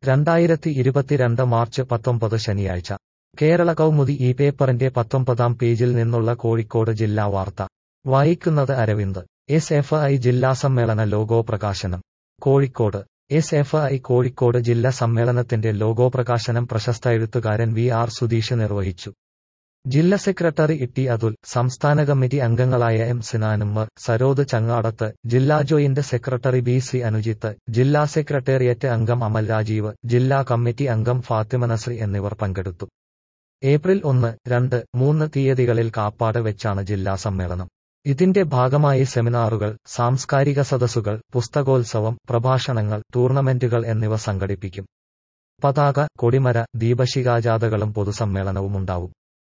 രണ്ടായിരത്തി ഇരുപത്തിരണ്ട് മാർച്ച് പത്തൊമ്പത് ശനിയാഴ്ച കേരള കൗമുദി ഈ പേപ്പറിന്റെ പത്തൊമ്പതാം പേജിൽ നിന്നുള്ള കോഴിക്കോട് ജില്ലാ വാർത്ത വായിക്കുന്നത് അരവിന്ദ് എസ് എഫ് ഐ ജില്ലാ സമ്മേളന ലോഗോ പ്രകാശനം Kozhikode S F I Kozhikode ജില്ലാ സമ്മേളനത്തിന്റെ ലോഗോ പ്രകാശനം പ്രശസ്ത എഴുത്തുകാരൻ വി ആർ സുധീഷ് നിർവഹിച്ചു ജില്ലാ സെക്രട്ടറി ടി അതുൽ സംസ്ഥാന കമ്മിറ്റി അംഗങ്ങളായ എം സിനാനുമ്മർ സരോദ് ചങ്ങാടത്ത് ജില്ലാ joint secretary B C Anujith ജില്ലാ സെക്രട്ടേറിയറ്റ് അംഗം അമൽ രാജീവ് ജില്ലാ കമ്മിറ്റി അംഗം ഫാത്തിമ നസ്രി എന്നിവർ പങ്കെടുത്തു ഏപ്രിൽ ഒന്ന് രണ്ട് മൂന്ന് തീയതികളിൽ കാപ്പാട് വെച്ചാണ് ജില്ലാ സമ്മേളനം ഇതിന്റെ ഭാഗമായി സെമിനാറുകൾ സാംസ്കാരിക സദസ്സുകൾ പുസ്തകോത്സവം പ്രഭാഷണങ്ങൾ ടൂർണമെന്റുകൾ എന്നിവ സംഘടിപ്പിക്കും പതാക കൊടിമര ദീപശിഖാജാഥകളും പൊതുസമ്മേളനവുമുണ്ടാവും